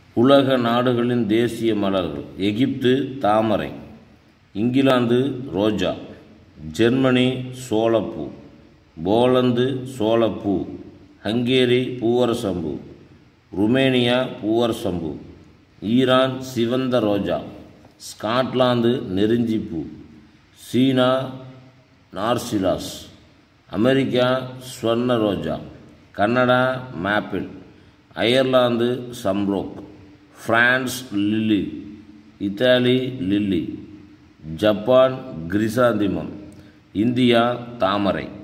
உலக நாடுகளின் தேசிய மலர்கள் எகிப்து தாமரை இங்கிலாந்து ரோஜா ஜெர்மனி சோளப்பூ போலந்து சோளப்பூ ஹங்கேரி பூவரசம்பூ ருமேனியா பூவரசம்பூ ஈரான் சிவந்த ரோஜா ஸ்காட்லாந்து நெருஞ்சிப்பூ சீனா நார்சிலாஸ் அமெரிக்கா ஸ்வர்ண ரோஜா Canada maple Ireland shamrock France lily Italy lily Japan chrysanthemum India தாமரை